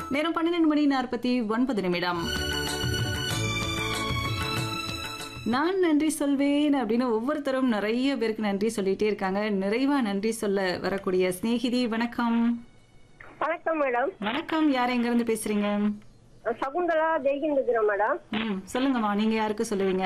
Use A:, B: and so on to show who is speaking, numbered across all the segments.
A: நேரம் பன்னிரெண்டு மணி நாற்பத்தி ஒன்பது நிமிடம் நான் நன்றி சொல்வேன் அப்படின்னு ஒவ்வொருத்தரும் நிறைய பேருக்கு நன்றி சொல்லிட்டே இருக்காங்க நிறைவா நன்றி சொல்ல வரக்கூடிய சிநேகிதி வணக்கம்
B: வணக்கம் மேடம்
A: வணக்கம் யார் எங்க இருந்து பேசுறீங்க
B: சகுந்தலா ஜெய்கிந்துக்கிறேன் மேடம்
A: ம் சொல்லுங்கம்மா நீங்க யாருக்கு சொல்லுவீங்க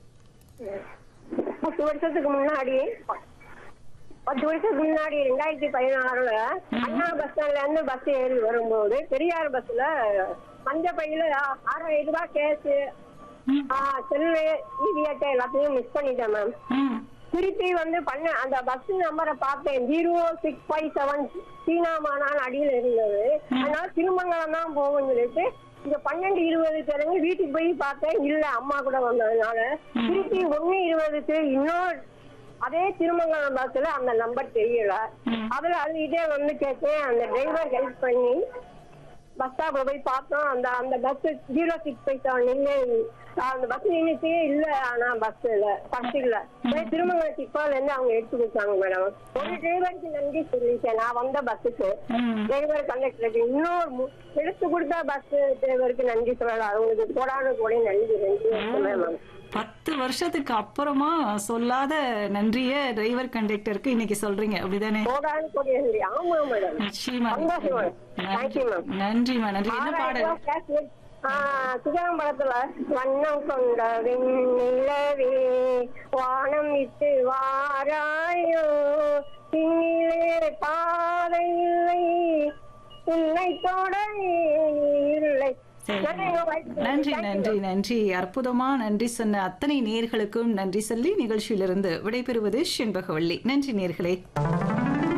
B: பத்து வருஷத்துக்கு முன்னாடி பத்து வருஷத்துக்கு முன்னாடி ரெண்டாயிரத்தி பதினாறுல அண்ணா பஸ் ஸ்டாண்ட்ல இருந்து பஸ் ஏறி வரும்போது பெரியார் பஸ்ல மஞ்ச பையில ஆறாயிரம் ரூபாய் கேஸ் செல்லு இவியட்டை எல்லாத்தையும் மிஸ் பண்ணிட்டேன் மேம்
A: ம்
B: திருப்பி வந்து பண்ண அந்த பஸ் நம்பரை பார்த்தேன் ஜீரோ சிக்ஸ் ஃபைவ் செவன் சீனாமானான் அடியில் இருந்தது அதனால திருமங்கலம் தான் போகும்னு சொல்லிட்டு இந்த பன்னெண்டு இருபது தெரிஞ்சு வீட்டுக்கு போய் பார்த்தேன் இல்ல அம்மா கூட வந்ததுனால திருப்பி ஒண்ணு இருபதுக்கு இன்னொரு அதே திருமங்கலம் பஸ்ல அந்த நம்பர் தெரியல அதுல அதுகிட்டே வந்து கேட்டேன் அந்த டிரைவர் ஹெல்ப் பண்ணி பஸ் ஸ்டாப்ல போய் பார்த்தோம் அந்த அந்த bus zero six five seven நின்று அந்த பஸ் நின்றுச்சே இல்ல ஆனா பஸ் இல்ல பஸ் இல்ல உடனே திருமங்கலம் சிப்பால இருந்து அவங்க எடுத்து கொடுத்தாங்க மேடம் ஒரு டிரைவருக்கு நன்றி சொல்லிட்டேன் நான் வந்த பஸ்ஸுக்கு
A: ம்
B: டிரைவர் கண்டக்டருக்கு இன்னொரு மு- எடுத்து கொடுத்த பஸ் டிரைவருக்கு நன்றி சொல்லலாம் அவங்களுக்கு கோடானு கூட நன்றி நன்றி மேம்
A: பத்து வருஷத்துக்கு அப்புறமா சொல்லாத நன்றிய டிரைவர் கண்டக்டருக்கு இன்னைக்கு சொல்றீங்க அப்படிதானே
B: கோடானு கூட நன்றி ஆமா மேடம்
A: நிச்சயமா
B: சந்தோஷம் மேம் தேங்க்யூ மேம்
A: நன்றிமா நன்றி என்ன பாடல்
B: சுகாம்பலத்துல வண்ணம் கொண்ட வெண்ணிலவே வானம் விட்டு வாராயோ பின்னிலே பாதை இல்லை உன்னை தொட இல்லை
A: சரி.
B: நன்றி, உங்க வாய்ப்புக்கு
A: நன்றி
B: thank you,
A: நன்றி நன்றி அற்புதமா நன்றி சொன்ன அத்தனை நேர்களுக்கும் நன்றி சொல்லி நிகழ்ச்சியிலிருந்து விடைபெறுவது செண்பகவள்ளி நன்றி நேர்களே